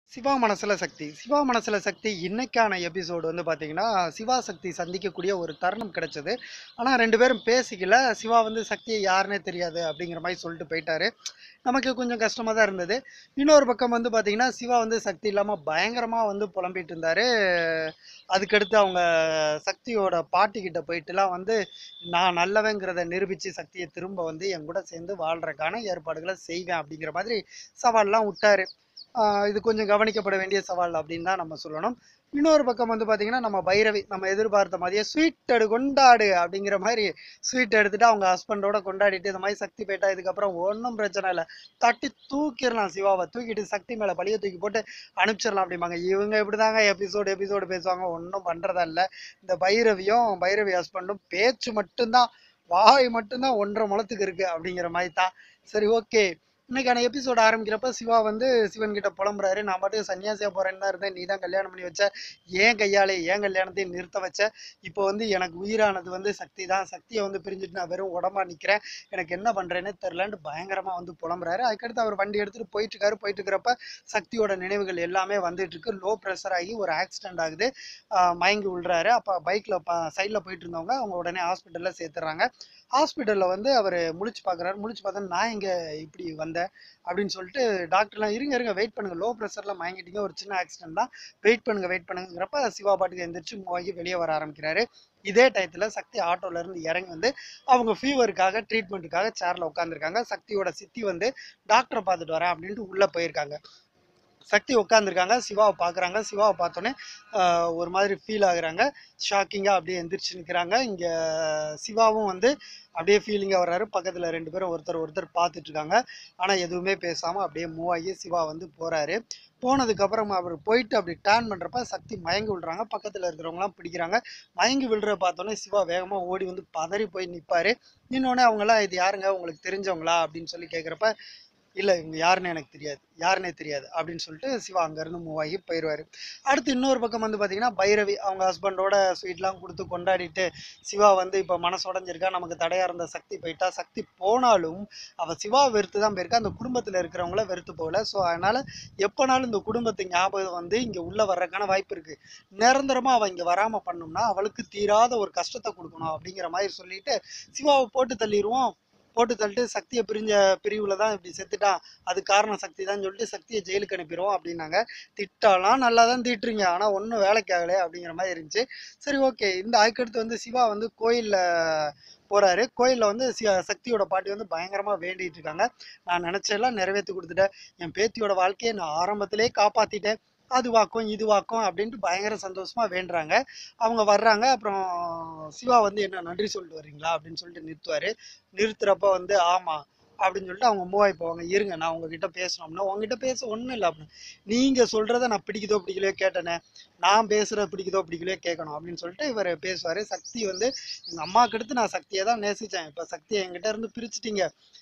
சிவா மனசுல சக்தி சிவா மனசுல சக்தி இன்னைக்கான எபிசோடு வந்து பார்த்தீங்கன்னா சிவா சக்தி சந்திக்கக்கூடிய ஒரு தருணம் கிடைச்சது ஆனால் ரெண்டு பேரும் பேசிக்கல சிவா வந்து சக்தியை யாருன்னே தெரியாது அப்படிங்கிற மாதிரி சொல்லிட்டு போயிட்டாரு நமக்கு கொஞ்சம் கஷ்டமாக தான் இருந்தது இன்னொரு பக்கம் வந்து பார்த்தீங்கன்னா சிவா வந்து சக்தி இல்லாமல் பயங்கரமாக வந்து புலம்பிட்டு இருந்தாரு அதுக்கடுத்து அவங்க சக்தியோட பாட்டிக்கிட்ட போயிட்டுலாம் வந்து நான் நல்லவங்கிறத நிரூபித்து சக்தியை திரும்ப வந்து என் கூட சேர்ந்து வாழ்றதுக்கான ஏற்பாடுகளை செய்வேன் அப்படிங்கிற மாதிரி சவால்லாம் விட்டாரு ஆஹ் இது கொஞ்சம் கவனிக்கப்பட வேண்டிய சவால் அப்படின்னு தான் நம்ம சொல்லணும் இன்னொரு பக்கம் வந்து பார்த்தீங்கன்னா நம்ம பைரவி நம்ம எதிர்பார்த்த மாதிரியே ஸ்வீட் எடு கொண்டாடு அப்படிங்கிற மாதிரி ஸ்வீட் எடுத்துட்டு அவங்க ஹஸ்பண்டோட கொண்டாடிட்டு இந்த மாதிரி சக்தி போயிட்டா இதுக்கப்புறம் ஒன்றும் பிரச்சனை இல்லை தட்டி தூக்கிடலாம் சிவாவை தூக்கிட்டு சக்தி மேலே பழிய தூக்கி போட்டு அனுப்பிச்சிடலாம் அப்படிம்பாங்க இவங்க இப்படிதாங்க எபிசோடு எபிசோடு பேசுவாங்க ஒன்றும் பண்ணுறதா இல்லை இந்த பைரவியும் பைரவி ஹஸ்பண்டும் பேச்சு மட்டும்தான் வாய் மட்டும்தான் ஒன்றரை முளத்துக்கு இருக்கு அப்படிங்கிற மாதிரி தான் சரி ஓகே இன்னைக்கான எபிசோட் ஆரம்பிக்கிறப்ப சிவா வந்து சிவன் கிட்ட புலம்புறாரு நான் பாட்டுக்கு சன்னியாசியா போறேன்னு தான் இருந்தேன் நீ தான் கல்யாணம் பண்ணி வச்ச ஏன் கையாலே ஏன் கல்யாணத்தையும் நிறுத்த வச்ச இப்போ வந்து எனக்கு உயிரானது வந்து சக்தி தான் சக்தியை வந்து பிரிஞ்சுட்டு நான் வெறும் உடம்பா நிக்கிறேன் எனக்கு என்ன பண்றேன்னு தெரிலன்ட்டு பயங்கரமா வந்து புலம்புறாரு அதுக்கடுத்து அவர் வண்டி எடுத்துட்டு போயிட்டு இருக்காரு போயிட்டு இருக்கிறப்ப சக்தியோட நினைவுகள் எல்லாமே வந்துட்டு இருக்கு லோ ப்ரெஷர் ஆகி ஒரு ஆக்சிடென்ட் ஆகுது ஆஹ் மயங்கி விழுறாரு அப்போ பைக்ல சைடில் போயிட்டு இருந்தவங்க அவங்க உடனே ஹாஸ்பிட்டல்ல சேர்த்துறாங்க ஹாஸ்பிட்டல்ல வந்து அவர் முழிச்சு பார்க்குறாரு முழிச்சு பார்த்தா நான் இங்க இப்படி வந்தேன் அப்படின்னு சொல்லிட்டு டாக்டர்லாம் இருங்க இருங்க வெயிட் பண்ணுங்க லோ ப்ரெஷர்ல மயங்கிட்டீங்க ஒரு சின்ன ஆக்சிடென்ட் தான் வெயிட் பண்ணுங்க வெயிட் பண்ணுங்கிறப்ப சிவா பாட்டுக்கு எந்திரிச்சு மூவாகி வெளியே வர ஆரம்பிக்கிறாரு இதே டயத்துல சக்தி ஆட்டோல இருந்து இறங்கி வந்து அவங்க ஃபீவருக்காக ட்ரீட்மெண்ட்டுக்காக சேர்ல உட்காந்துருக்காங்க சக்தியோட சித்தி வந்து டாக்டரை பார்த்துட்டு வரேன் அப்படின்ட்டு உள்ள போயிருக்காங்க சக்தி உட்காந்துருக்காங்க சிவாவை பார்க்குறாங்க சிவாவை பார்த்தோன்னே ஆஹ், ஒரு மாதிரி ஃபீல் ஆகுறாங்க ஷாக்கிங்காக அப்படியே எந்திரிச்சு நிற்கிறாங்க இங்கே சிவாவும் வந்து அப்படியே ஃபீலிங்காக வர்றாரு பக்கத்தில் ரெண்டு பேரும் ஒருத்தர் ஒருத்தர் பார்த்துட்டு இருக்காங்க ஆனால் எதுவுமே பேசாமல் அப்படியே மூவ் ஆகி சிவா வந்து போகிறாரு போனதுக்கப்புறம் அவர் போயிட்டு அப்படி டேர்ன் பண்ணுறப்ப சக்தி மயங்கி விழுறாங்க பக்கத்தில் இருக்கிறவங்களாம் பிடிக்கிறாங்க மயங்கி விழுற பார்த்தோன்னே சிவா வேகமாக ஓடி வந்து பதறி போய் நிற்பாரு நின்னோடனே அவங்களாம் இது யாருங்க உங்களுக்கு தெரிஞ்சவங்களா அப்படின்னு சொல்லி கேட்குறப்ப இல்லை இவங்க யாருன்னு எனக்கு தெரியாது யாருன்னே தெரியாது அப்படின்னு சொல்லிட்டு சிவா அங்கேருந்து மூவ் ஆகி போயிடுவார் அடுத்து இன்னொரு பக்கம் வந்து பார்த்தீங்கன்னா பைரவி அவங்க ஹஸ்பண்டோட ஸ்வீட்லாம் கொடுத்து கொண்டாடிட்டு சிவா வந்து இப்போ மனசு உடஞ்சிருக்கா நமக்கு தடையாக இருந்த சக்தி போயிட்டா சக்தி போனாலும் அவள் சிவா வெறுத்து தான் போயிருக்கா அந்த குடும்பத்தில் இருக்கிறவங்கள வெறுத்து போகல ஸோ அதனால் எப்போனாலும் இந்த குடும்பத்து ஞாபகம் வந்து இங்கே உள்ளே வர்றதுக்கான வாய்ப்பு இருக்குது நிரந்தரமாக அவள் இங்கே வராமல் பண்ணோம்னா அவளுக்கு தீராத ஒரு கஷ்டத்தை கொடுக்கணும் அப்படிங்கிற மாதிரி சொல்லிட்டு சிவாவை போட்டு தள்ளிடுவோம் போட்டு தள்ளிட்டு சக்தியை பிரிஞ்ச பிரிவில் தான் இப்படி செத்துட்டான் அது காரணம் சக்தி தான் சொல்லிட்டு சக்தியை ஜெயிலுக்கு அனுப்பிடுவோம் அப்படின்னாங்க திட்டாலாம் நல்லா தான் தீட்டுறீங்க ஆனால் ஒன்றும் வேலைக்கு ஆகலை அப்படிங்கிற மாதிரி இருந்துச்சு சரி ஓகே இந்த அதுக்கடுத்து வந்து சிவா வந்து கோயிலில் போறாரு கோயிலில் வந்து சி- சக்தியோட பாட்டி வந்து பயங்கரமா வேண்டிட்டு இருக்காங்க நான் நினைச்செல்லாம் நிறைவேற்றி கொடுத்துட்டேன் என் பேத்தியோட வாழ்க்கையை நான் ஆரம்பத்திலே காப்பாத்திட்டேன் அது வாக்கும் இது வாக்கும் அப்படின்ட்டு பயங்கர சந்தோஷமா வேண்டுறாங்க அவங்க வர்றாங்க அப்புறம் சிவா வந்து என்ன நன்றி சொல்லிட்டு வர்றீங்களா அப்படின்னு சொல்லிட்டு நிறுத்துவாரு நிறுத்துறப்ப வந்து ஆமா அப்படின்னு சொல்லிட்டு அவங்க மூவ் ஆகி போவாங்க இருங்க நான் உங்ககிட்ட பேசணும்னா உங்ககிட்ட பேச ஒன்றும் இல்லை அப்படின்னு நீங்க சொல்றத நான் பிடிக்குதோ பிடிக்கலையோ கேட்டேனே நான் பேசுறது பிடிக்குதோ பிடிக்கலையோ கேட்கணும் அப்படின்னு சொல்லிட்டு இவர் பேசுவாரு சக்தி வந்து எங்க அம்மாவுக்கு அடுத்து நான் சக்தியை தான் நேசிச்சேன் இப்போ சக்தியை என்கிட்ட இருந்து பிரிச்சுட்டீங்க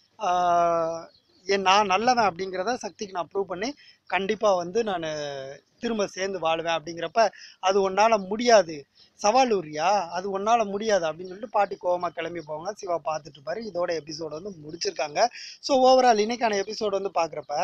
ஆஹ் என் நான் நல்லவன் அப்படிங்கிறத சக்திக்கு நான் ப்ரூவ் பண்ணி கண்டிப்பாக வந்து நான் திரும்ப சேர்ந்து வாழுவேன் அப்படிங்கிறப்ப அது உன்னால் முடியாது சவால் உரியா அது உன்னால் முடியாது அப்படின்னு சொல்லிட்டு பாட்டி கோவமா கிளம்பி போவாங்க சிவா பார்த்துட்டு இருப்பாரு இதோட எபிசோடு வந்து முடிச்சிருக்காங்க ஸோ ஓவரால் இன்னைக்கான எபிசோடு வந்து பார்க்குறப்ப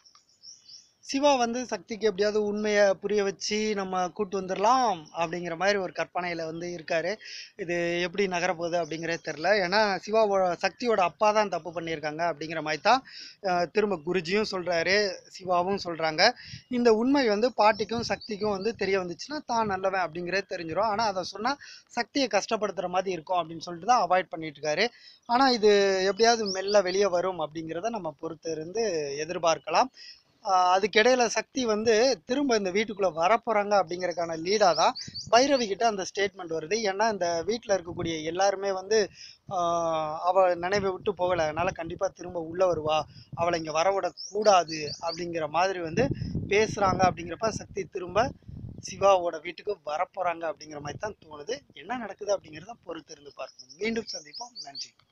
சிவா வந்து சக்திக்கு எப்படியாவது உண்மையை புரிய வச்சு நம்ம கூட்டு வந்துடலாம் அப்படிங்கிற மாதிரி ஒரு கற்பனையில் வந்து இருக்காரு இது எப்படி நகரப்போகுது அப்படிங்கிறதே தெரில ஏன்னா சிவாவோட சக்தியோட அப்பா தான் தப்பு பண்ணியிருக்காங்க அப்படிங்கிற மாதிரி தான் அஹ், திரும்ப குருஜியும் சொல்கிறாரு சிவாவும் சொல்கிறாங்க இந்த உண்மை வந்து பாட்டிக்கும் சக்திக்கும் வந்து தெரிய வந்துச்சுன்னா தான் நல்லவன் அப்படிங்கிறது தெரிஞ்சிடும் ஆனால் அதை சொன்னால் சக்தியை கஷ்டப்படுத்துகிற மாதிரி இருக்கும் அப்படின்னு சொல்லிட்டு தான் அவாய்ட் பண்ணிட்டு இருக்காரு ஆனால் இது எப்படியாவது மெல்ல வெளியே வரும் அப்படிங்கிறத நம்ம பொறுத்து இருந்து எதிர்பார்க்கலாம் ஆஹ் அதுக்கிடையில சக்தி வந்து திரும்ப இந்த வீட்டுக்குள்ள வரப்போறாங்க அப்படிங்கறதுக்கான லீடா தான் பைரவி கிட்ட அந்த ஸ்டேட்மெண்ட் வருது ஏன்னா இந்த வீட்டில் இருக்கக்கூடிய எல்லாருமே வந்து ஆஹ் அவ நினைவை விட்டு போகல அதனால கண்டிப்பா திரும்ப உள்ள வருவா அவளை இங்க வரவிடக் கூடாது அப்படிங்கிற மாதிரி வந்து பேசுறாங்க அப்படிங்கிறப்ப சக்தி திரும்ப சிவாவோட வீட்டுக்கு வரப்போறாங்க அப்படிங்கிற மாதிரி தான் தோணுது என்ன நடக்குது அப்படிங்கிறத பொறுத்து இருந்து பார்க்கணும் மீண்டும் சந்திப்போம் நன்றி